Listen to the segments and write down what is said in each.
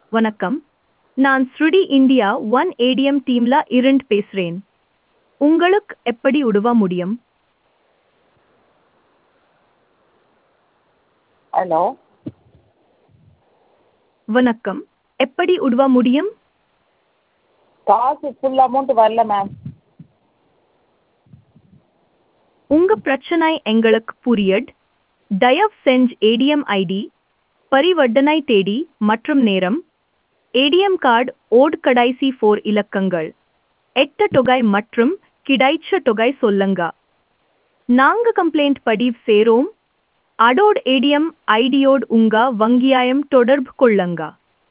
வணக்கம் நான் ஸ்ருடி இந்தியா ஒன் ஏடிஎம் டீம்ல இருந்து பேசுறேன் உங்களுக்கு எப்படி உதவ முடியும் ஹலோ வணக்கம் எப்படி உதவ முடியும் காசு ஃபுல் அமௌண்ட் வரல மேம் உங்க பிரச்சனை எங்களுக்கு புரியட் தயவு செஞ்சு ஏடிஎம் ஐடி பரிவர்த்தனை தேதி மற்றும் நேரம் ஏடிஎம் கார்டு ஓட் கடைசி ஃபோர் இலக்கங்கள் எட்ட தொகை மற்றும் கிடைச்ச தொகை சொல்லுங்க நாங்க கம்ப்ளைண்ட் பதிவு சேரோம் அடோட் ஏடிஎம் ஐடியோடு உங்க வங்கியாயம் தொடர்பு கொள்ளுங்க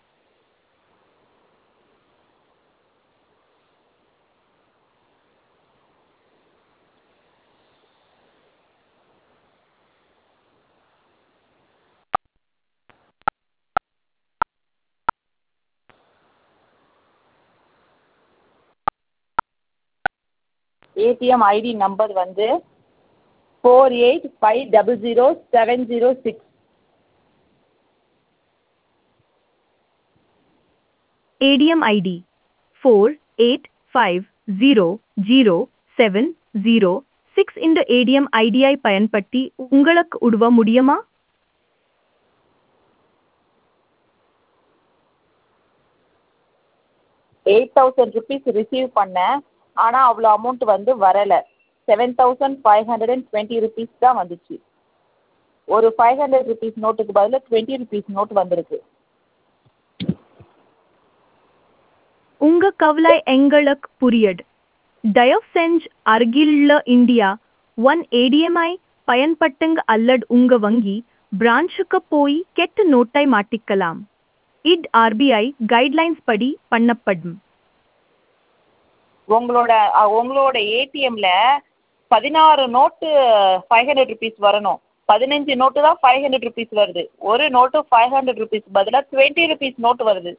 ஏடிஎம் ஐடி நம்பர் வந்து four eight five double zero seven zero six ADM ID four eight five zero zero seven zero six இந்த ADM ஐடியை பயன்படுத்தி உங்களுக்கு உதவ முடியுமா எயிட் தௌசண்ட் ருபீஸ் ரிசீவ் பண்ணேன் ஆனால் அவ்வளோ அமௌண்ட் வந்து வரலை seven thousand five hundred and twenty rupees தான் வந்துச்சு ஒரு ஃபைவ் ஹண்ட்ரட் ருபீஸ் நோட்டுக்கு பதிலாக டுவெண்ட்டி ருபீஸ் நோட் வந்திருக்கு உங்க கவலை எங்களுக்கு புரியது தயவு செஞ்சு அருகிலுள்ள இந்தியா ஒன் ஏடிஎம்ஐ பயன்படுத்துங்க அல்லது உங்க வங்கி பிரான்ச்சுக்கு போய் கெட்ட நோட்டை மாட்டிக்கலாம் இட் ஆர்பிஐ கைட்லைன்ஸ் படி பண்ணப்படும் உங்களோட அ, உங்களோட ஏடிஎம்ல பதினாறு நோட்டு ஃபைவ் ஹண்ட்ரட் ருபீஸ் வரணும் பதினஞ்சு நோட்டு தான் ஃபைவ் ஹண்ட்ரட் ருபீஸ் வருது ஒரு நோட்டு ஃபைவ் ஹண்ட்ரட் ருபீஸ் பதிலாக டுவெண்ட்டி ருபீஸ் நோட்டு வருது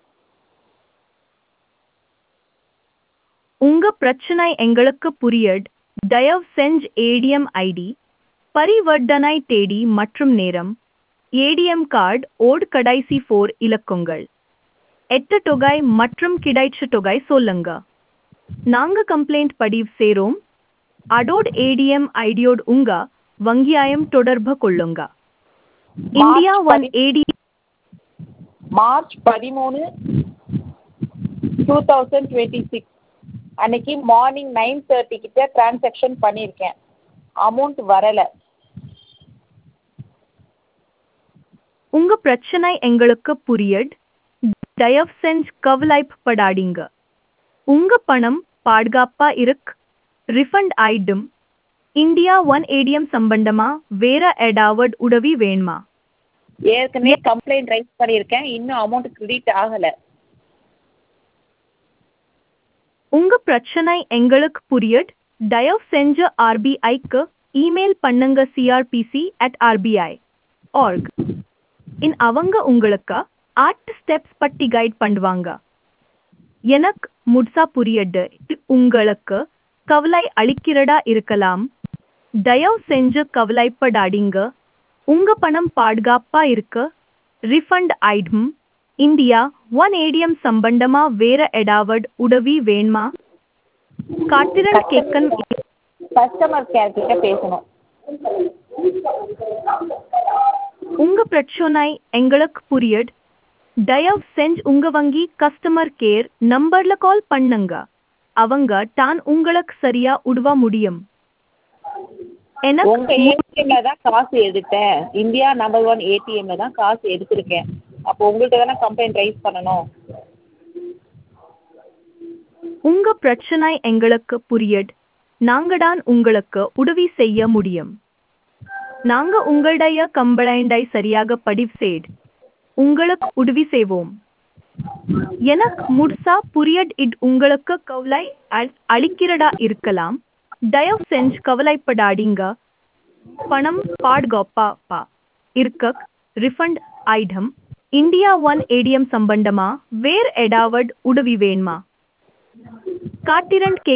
உங்க பிரச்சனை எங்களுக்கு புரியட் தயவு செஞ்சு ஏடிஎம் ஐடி பரிவர்த்தனை தேதி மற்றும் நேரம் ஏடிஎம் கார்டு ஓட் கடைசி ஃபோர் இலக்கங்கள் எட்ட தொகை மற்றும் கிடைச்ச தொகை சொல்லுங்க நாங்க கம்ப்ளைண்ட் பதிவு சேரோம் அடோட் ஏடிஎம் ஐடியோடு உங்க வங்கியாயம் தொடர்பு கொள்ளுங்க இந்தியா ஒன் ஏடி மார்ச் பதிமூணு டூ தௌசண்ட் டுவெண்ட்டி சிக்ஸ் அன்னைக்கு மார்னிங் நைன் தேர்ட்டி கிட்ட டிரான்சாக்ஷன் பண்ணியிருக்கேன் அமௌண்ட் வரலை உங்க பிரச்சனை எங்களுக்கு புரியட் தயவு செஞ்சு கவலைப்படாதீங்க உங்க பணம் பாதுகாப்பா இருக்கு ரிஃபண்ட் ஆயிடும் இந்தியா ஒன் ஏடிஎம் சம்பந்தமா வேற ஏதாவது உதவி வேணுமா ஏற்கனவே கம்ப்ளைண்ட் ரைஸ் பண்ணியிருக்கேன் இன்னும் அமௌண்ட் கிரெடிட் ஆகலை உங்க பிரச்சனை எங்களுக்கு புரியட் தயவு செஞ்சு ஆர்பிஐக்கு இமெயில் பண்ணுங்க CRPC at RBI org in அவங்க உங்களுக்கு ஆட் ஸ்டெப்ஸ் பட்டி கைட் பண்ணுவாங்க எனக்கு முட்சா புரியட் இது உங்களுக்கு கவலை அளிக்கிறதா இருக்கலாம் தயவு செஞ்சு கவலைப்படாதீங்க உங்க பணம் பாதுகாப்பா இருக்கு ரிஃபண்ட் ஆயிடும் இந்தியா ஒன் ஏடிஎம் சம்பந்தமா வேற ஏதாவது உதவி வேணுமா காத்திரன் கேட்கன் கஸ்டமர் கேர் கிட்ட பேசணும் உங்க பிரச்சனை எங்களுக்கு புரியட் தயவு செஞ்சு உங்க வங்கி கஸ்டமர் கேர் நம்பர்ல கால் பண்ணுங்க அவங்க தான் உங்களுக்கு சரியா உதவ முடியும் எனக்கு உங்க ஏடிஎம்ல தான் காசு எடுத்தேன் இந்தியா நம்பர் ஒன் ஏடிஎம்ல தான் காசு எடுத்திருக்கேன் அப்போ உங்கள்கிட்ட தானே கம்ப்ளைண்ட் ரைஸ் பண்ணணும் உங்க பிரச்சனை எங்களுக்கு புரியட் நாங்க தான் உங்களுக்கு உதவி செய்ய முடியும் நாங்க உங்களுடைய கம்ப்ளைண்டை சரியாக பதிவு செய்து உங்களுக்கு உதவி செய்வோம் எனக்கு முழுசா புரியட் இது உங்களுக்கு கவலை அ- அளிக்கிறதா இருக்கலாம் தயவு செஞ்சு கவலைப்படாதீங்க பணம் பாதுகாப்பா பா இருக்க refund item India one ATM சம்பந்தமா வேற ஏதாவது உதவி வேணுமா காத்திரன் கே